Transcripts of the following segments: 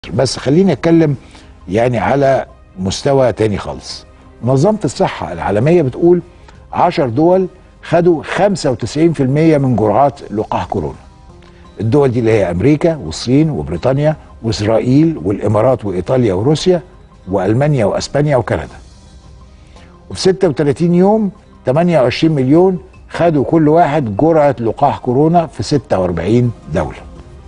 بس خليني اتكلم يعني على مستوى تاني خالص منظمة الصحة العالمية بتقول 10 دول خدوا 95% من جرعات لقاح كورونا الدول دي اللي هي امريكا والصين وبريطانيا واسرائيل والامارات وايطاليا وروسيا والمانيا واسبانيا وكندا وفي 36 يوم 28 مليون خدوا كل واحد جرعه لقاح كورونا في 46 دوله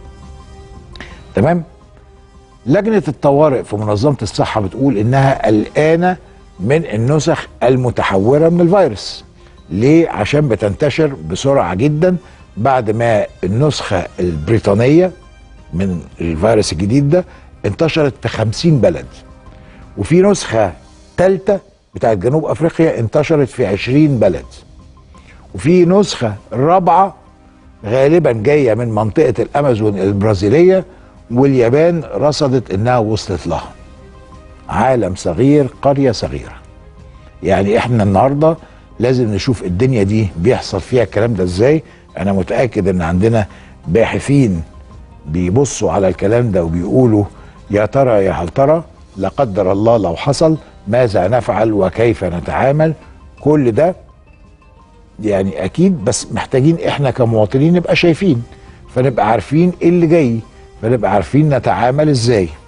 تمام لجنه الطوارئ في منظمه الصحه بتقول انها قلقانه من النسخ المتحوره من الفيروس ليه عشان بتنتشر بسرعه جدا بعد ما النسخه البريطانيه من الفيروس الجديد ده انتشرت في 50 بلد وفي نسخه ثالثه بتاعت جنوب افريقيا انتشرت في 20 بلد وفي نسخه رابعه غالبا جايه من منطقه الامازون البرازيليه واليابان رصدت انها وصلت لها عالم صغير قريه صغيره يعني احنا النهارده لازم نشوف الدنيا دي بيحصل فيها الكلام ده ازاي انا متاكد ان عندنا باحثين بيبصوا على الكلام ده وبيقولوا يا ترى يا هل ترى لا قدر الله لو حصل ماذا نفعل وكيف نتعامل كل ده يعني اكيد بس محتاجين احنا كمواطنين نبقى شايفين فنبقى عارفين ايه اللي جاي فنبقى عارفين نتعامل ازاي